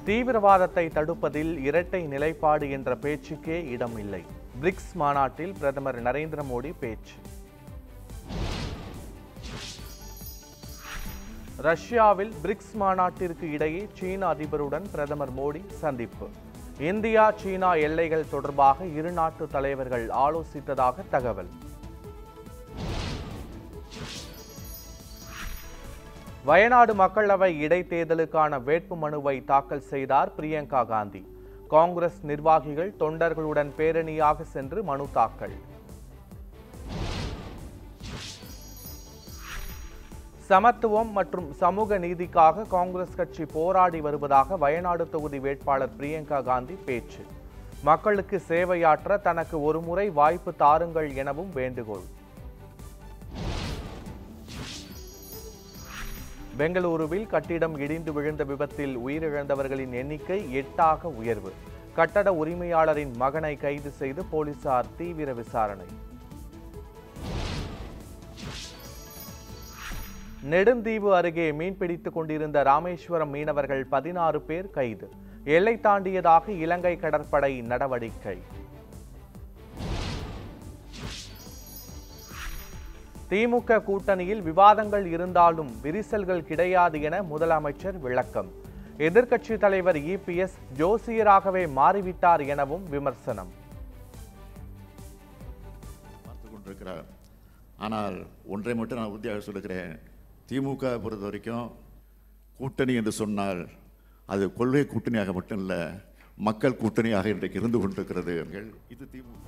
தீவிரவாதத்தை தடுப்பதில் இரட்டை நிலைப்பாடு என்ற பேச்சுக்கே இடமில்லை பிரிக்ஸ் மாநாட்டில் பிரதமர் நரேந்திர மோடி பேச்சு ரஷ்யாவில் பிரிக்ஸ் மாநாட்டிற்கு இடையே சீன அதிபருடன் பிரதமர் மோடி சந்திப்பு இந்தியா சீனா எல்லைகள் தொடர்பாக இரு நாட்டு தலைவர்கள் ஆலோசித்ததாக தகவல் வயநாடு மக்களவை இடைத்தேர்தலுக்கான வேட்புமனுவை தாக்கல் செய்தார் பிரியங்கா காந்தி காங்கிரஸ் நிர்வாகிகள் தொண்டர்களுடன் பேரணியாக சென்று மனு தாக்கல் சமத்துவம் மற்றும் சமூக நீதிக்காக காங்கிரஸ் கட்சி போராடி வருவதாக வயநாடு தொகுதி வேட்பாளர் பிரியங்கா காந்தி பேச்சு மக்களுக்கு சேவையாற்ற தனக்கு ஒருமுறை வாய்ப்பு தாருங்கள் எனவும் வேண்டுகோள் பெங்களூருவில் கட்டிடம் இடிந்து விழுந்த விபத்தில் உயிரிழந்தவர்களின் எண்ணிக்கை எட்டாக உயர்வு கட்டட உரிமையாளரின் மகனை கைது செய்து போலீசார் தீவிர விசாரணை நெடுந்தீவு அருகே மீன்பிடித்துக் கொண்டிருந்த ராமேஸ்வரம் மீனவர்கள் பதினாறு பேர் கைது எல்லை தாண்டியதாக இலங்கை கடற்படை நடவடிக்கை திமுக கூட்டணியில் விவாதங்கள் இருந்தாலும் விரிசல்கள் கிடையாது என முதலமைச்சர் விளக்கம் எதிர்க்கட்சி தலைவர் இபிஎஸ் ஜோசியராகவே மாறிவிட்டார் எனவும் விமர்சனம் பார்த்து கொண்டிருக்கிறார் ஆனால் ஒன்றை மட்டும் நான் உறுதியாக சொல்லுகிறேன் திமுக பொறுத்த வரைக்கும் கூட்டணி என்று சொன்னால் அது கொள்கை கூட்டணியாக மட்டும் இல்லை மக்கள் கூட்டணியாக இன்றைக்கு இருந்து கொண்டிருக்கிறது இது திமுக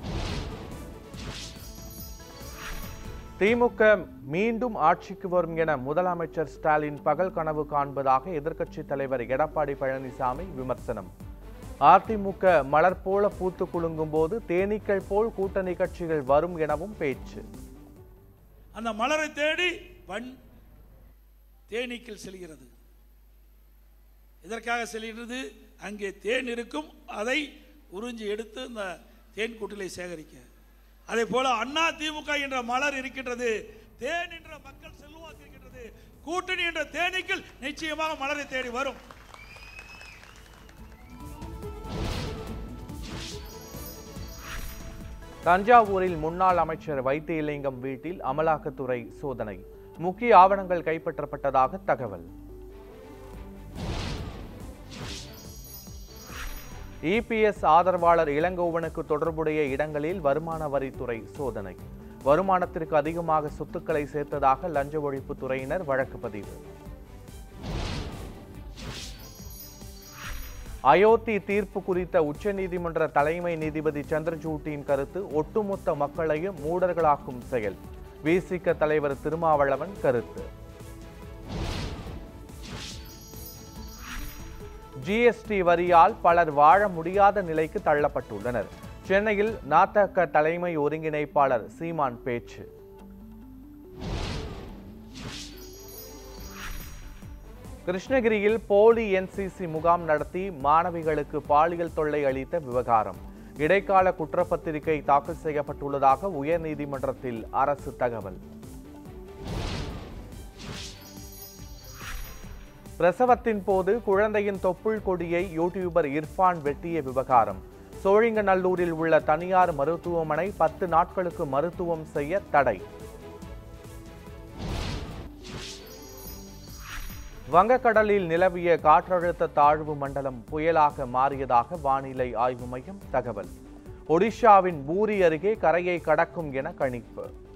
திமுக மீண்டும் ஆட்சிக்கு வரும் என முதலமைச்சர் ஸ்டாலின் பகல் கனவு காண்பதாக எதிர்க்கட்சி தலைவர் எடப்பாடி பழனிசாமி விமர்சனம் அதிமுக மலர் போல பூத்து குலுங்கும் போது தேனீக்கள் போல் கூட்டணி கட்சிகள் வரும் எனவும் பேச்சு அந்த மலரை தேடி வன் தேனீக்கள் செல்கிறது எதற்காக செல்கிறது அங்கே தேன் இருக்கும் அதை உறிஞ்சி எடுத்து இந்த தேன் கூட்டிலை சேகரிக்க அதே போல அண்ணா திமுக என்ற மலர் இருக்கின்றது தேன் என்ற மக்கள் செல்வாக்கு இருக்கின்றது கூட்டணி என்ற தேனீக்கள் நிச்சயமாக மலரை தேடி வரும் தஞ்சாவூரில் முன்னாள் அமைச்சர் வைத்தியலிங்கம் வீட்டில் அமலாக்கத்துறை சோதனை முக்கிய ஆவணங்கள் கைப்பற்றப்பட்டதாக தகவல் இபிஎஸ் ஆதரவாளர் இளங்கோவனுக்கு தொடர்புடைய இடங்களில் வருமான வரித்துறை சோதனை வருமானத்திற்கு அதிகமாக சொத்துக்களை சேர்த்ததாக லஞ்ச ஒழிப்புத் துறையினர் வழக்கு பதிவு அயோத்தி தீர்ப்பு குறித்த உச்சநீதிமன்ற தலைமை நீதிபதி சந்திரசூட்டின் கருத்து ஒட்டுமொத்த மக்களையும் மூடர்களாக்கும் செயல் விசிக தலைவர் திருமாவளவன் கருத்து ஜிஎஸ்டி வரியால் பலர் வாழ முடியாத நிலைக்கு தள்ளப்பட்டுள்ளனர் சென்னையில் நாத்தக தலைமை ஒருங்கிணைப்பாளர் சீமான் பேச்சு கிருஷ்ணகிரியில் போலி என்சிசி முகாம் நடத்தி மாணவிகளுக்கு பாலியல் தொல்லை அளித்த விவகாரம் இடைக்கால குற்றப்பத்திரிகை தாக்கல் செய்யப்பட்டுள்ளதாக உயர்நீதிமன்றத்தில் அரசு தகவல் பிரசவத்தின் போது குழந்தையின் தொப்புள் கொடியை யூடியூபர் இர்ஃபான் வெட்டிய விவகாரம் சோழிங்கநல்லூரில் உள்ள தனியார் மருத்துவமனை பத்து நாட்களுக்கு மருத்துவம் செய்ய தடை வங்கக்கடலில் நிலவிய காற்றழுத்த தாழ்வு மண்டலம் புயலாக மாறியதாக வானிலை ஆய்வு மையம் தகவல் ஒடிஷாவின் பூரி அருகே கரையை கடக்கும் என கணிப்பு